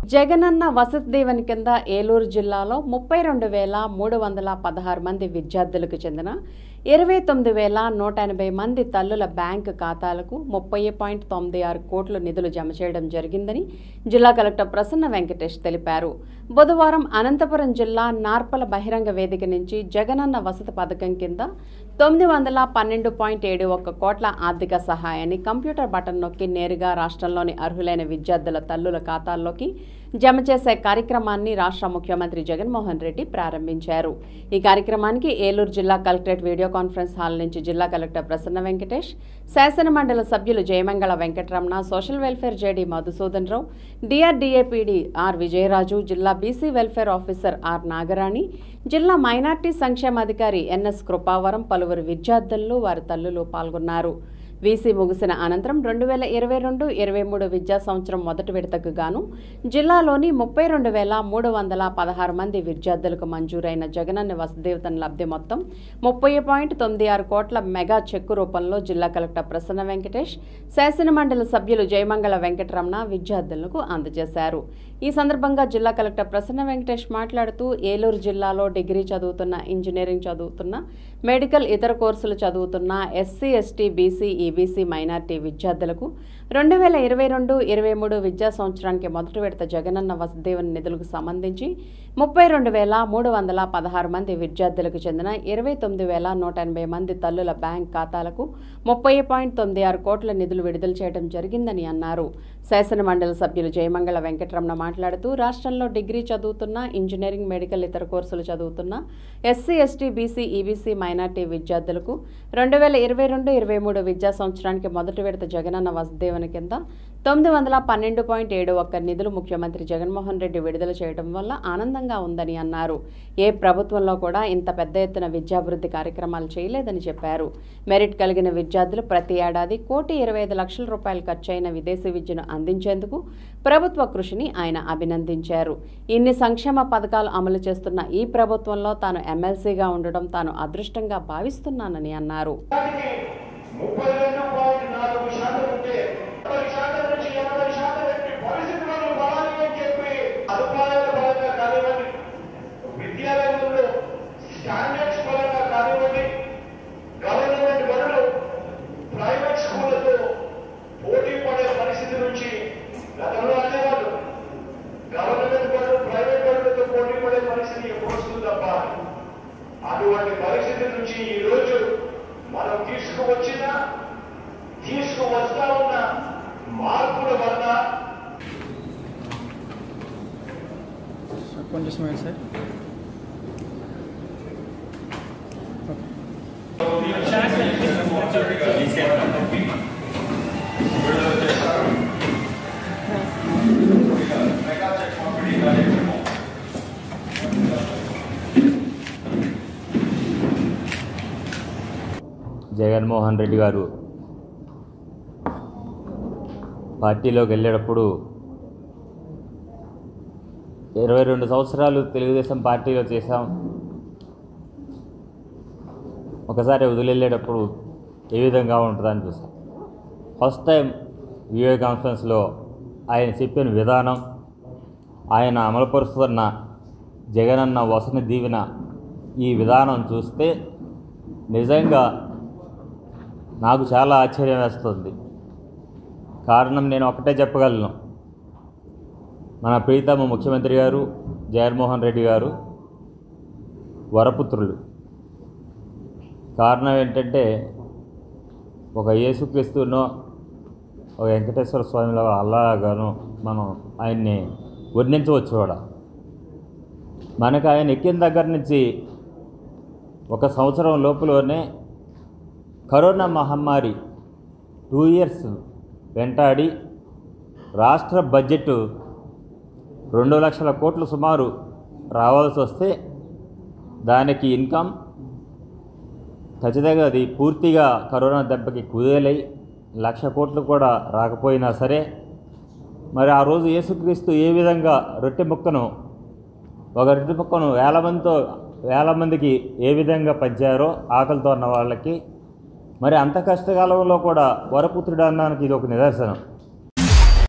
జగనన్న వసతి దీవెన కింద ఏలూరు జిల్లాలో ముప్పై రెండు వేల మూడు వందల పదహారు మంది విద్యార్థులకు చెందిన ఇరవై తొమ్మిది వేల నూట ఎనభై మంది తల్లుల బ్యాంకు ఖాతాలకు ముప్పై పాయింట్ తొమ్మిది ఆరు కోట్ల నిధులు జమ చేయడం జరిగిందని జిల్లా కలెక్టర్ ప్రసన్న వెంకటేష్ తెలిపారు బుధవారం అనంతపురం జిల్లా నార్పల బహిరంగ వేదిక నుంచి జగనన్న వసతి పథకం కింద తొమ్మిది వందల పన్నెండు పాయింట్ ఏడు ఒక్క కోట్ల ఆర్థిక సహాయాన్ని కంప్యూటర్ బటన్ నొక్కి నేరుగా రాష్ట్రంలోని అర్హులైన విద్యార్థుల తల్లుల ఖాతాల్లోకి జమ చేసే కార్యక్రమాన్ని రాష్ట్ర ముఖ్యమంత్రి జగన్మోహన్ రెడ్డి ప్రారంభించారు ఈ కార్యక్రమానికి ఏలూరు జిల్లా కలెక్టరేట్ వీడియో కాన్ఫరెన్స్ హాల్ నుంచి జిల్లా కలెక్టర్ ప్రసన్న వెంకటేష్ శాసన మండలి సభ్యులు Jayamangala Venkataramana social welfare JD Madhusudan Rao DRDA PD R Vijayaraju జిల్లా BC welfare officer R Nagarani జిల్లా మైనార్టీ సంక్షేమాధికారి ఎన్ఎస్ కృపావరం పలువురు విద్యార్థులు వారి తల్లులు పాల్గొన్నారు వీసీ ముగిసిన అనంతరం రెండు వేల ఇరవై రెండు ఇరవై మూడు విద్యా సంవత్సరం మొదటి విడతకు గాను జిల్లాలోని ముప్పై రెండు వేల మూడు వందల పదహారు మంది విద్యార్థులకు మంజూరైన జగనన్న వసుదేవతన లబ్ధి మొత్తం ముప్పై పాయింట్ తొమ్మిది ఆరు కోట్ల మెగా చెక్కు రూపంలో జిల్లా కలెక్టర్ ప్రసన్న వెంకటేష్ శాసన మండలి సభ్యులు జయమంగళ వెంకటరమణ విద్యార్థులకు అందజేశారు ఈ సందర్భంగా జిల్లా కలెక్టర్ ప్రసన్న వెంకటేష్ మాట్లాడుతూ ఏలూరు జిల్లాలో డిగ్రీ చదువుతున్న ఇంజనీరింగ్ చదువుతున్న మెడికల్ ఇతర కోర్సులు చదువుతున్న SC ST BC EBC minority విద్యార్థులకు రెండు వేల ఇరవై రెండు ఇరవై మూడు విద్యా సంవత్సరానికి మొదటి విడత జగనన్న వసుదేవన్ నిధులకు సంబంధించి ముప్పై రెండు వేల మూడు వందల పదహారు మంది విద్యార్థులకు చెందిన ఇరవై తొమ్మిది వేల నూట ఎనభై మంది తల్లుల బ్యాంక్ ఖాతాలకు ముప్పై పాయింట్ తొమ్మిది ఆరు కోట్ల నిధులు విడుదల చేయడం జరిగిందని అన్నారు శాసన మండలి సభ్యులు జయమంగళ వెంకటరమణ మాట్లాడుతూ రాష్ట్రంలో డిగ్రీ చదువుతున్న ఇంజనీరింగ్ మెడికల్ ఇతర కోర్సులు చదువుతున్న SC ST BC EBC minority విద్యార్థులకు రెండు వేల ఇరవై రెండు ఇరవై మూడు విద్యా సంవత్సరానికి మొదటి విడత జగనన్న వసుదేవన కింద తొమ్మిది వందల పన్నెండు పాయింట్ ఏడు ఒక్క నిధులు ముఖ్యమంత్రి జగన్మోహన్ రెడ్డి విడుదల చేయడం వల్ల ఆనందంగా ఉందని అన్నారు ఏ ప్రభుత్వంలో కూడా ఇంత పెద్ద ఎత్తున విద్యాభివృద్ధి కార్యక్రమాలు చేయలేదని చెప్పారు మెరిట్ కలిగిన విద్యార్థులు ప్రతి ఏడాది కోటి ఇరవై ఐదు లక్షల రూపాయలు ఖర్చయిన విదేశీ విద్యను అందించేందుకు ప్రభుత్వ కృషిని ఆయన అభినందించారు ఇన్ని సంక్షేమ పథకాలు అమలు చేస్తున్న ఈ ప్రభుత్వంలో తాను ఎమ్మెల్సీగా ఉండడం తాను అదృష్టంగా భావిస్తున్నానని అన్నారు ముప్పై రెండు పాయింట్ నాలుగు శాతం ఉంటే ముప్పై శాతం నుంచి ఎనభై శాతం ఎట్టి పరిస్థితులను బలాలి అని చెప్పి సదుపాయాల పరంగా కానివ్వండి విద్యాలయంలో స్టాండర్డ్స్ పరంగా కానివ్వండి గవర్నమెంట్ బడులు ప్రైవేట్ స్కూళ్లతో పోటీ పడే పరిస్థితి నుంచి గతంలో అనేవాళ్ళు గవర్నమెంట్ బడులు ప్రైవేట్ బడులతో పోటీ పడే పరిస్థితి ఎప్పుడు వస్తుంది తప్ప అటువంటి పరిస్థితి నుంచి ఈ రోజు మనం తీసుకువచ్చిన తీసుకువస్తా ఉన్న మార్పుల వల్ల కొంచెం స్మైల్ సార్ జగన్మోహన్ రెడ్డి గారు పార్టీలోకి వెళ్ళేటప్పుడు ఇరవై రెండు సంవత్సరాలు తెలుగుదేశం పార్టీలో చేశాం ఒకసారి వదిలేళ్ళేటప్పుడు ఏ విధంగా ఉంటుందని చూసాం ఫస్ట్ టైం వీడియో కాన్ఫరెన్స్లో ఆయన చెప్పిన విధానం ఆయన అమలుపరుస్తున్న జగనన్న వసతి దీవెన ఈ విధానం చూస్తే నిజంగా నాకు చాలా ఆశ్చర్యం వేస్తుంది కారణం నేను ఒకటే చెప్పగలను మన ప్రీతమ ముఖ్యమంత్రి గారు జగన్మోహన్ రెడ్డి గారు వరపుత్రులు కారణం ఏంటంటే ఒక యేసుక్రీస్తునో ఒక వెంకటేశ్వర స్వామిలో అల్లాగాను మనం ఆయన్ని వర్ణించవచ్చు కూడా మనకు ఆయన ఎక్కిన దగ్గర నుంచి ఒక సంవత్సరం లోపులోనే కరోనా మహమ్మారి టూ ఇయర్స్ వెంటాడి రాష్ట్ర బడ్జెట్ రెండు లక్షల కోట్లు సుమారు రావాల్సి వస్తే దానికి ఇన్కమ్ ఖచ్చితంగా అది పూర్తిగా కరోనా దెబ్బకి కుదేలై లక్ష కోట్లు కూడా రాకపోయినా సరే మరి ఆ రోజు యేసుక్రీస్తు ఏ విధంగా రొట్టె ముక్కను ఒక రొట్టె ముక్కను వేల మందితో వేల మందికి ఏ విధంగా పంచారో ఆకలితో ఉన్న వాళ్ళకి మరి అంత కష్టకాలంలో కూడా వరపుత్రుడు అన్నానికి ఇది ఒక నిదర్శనం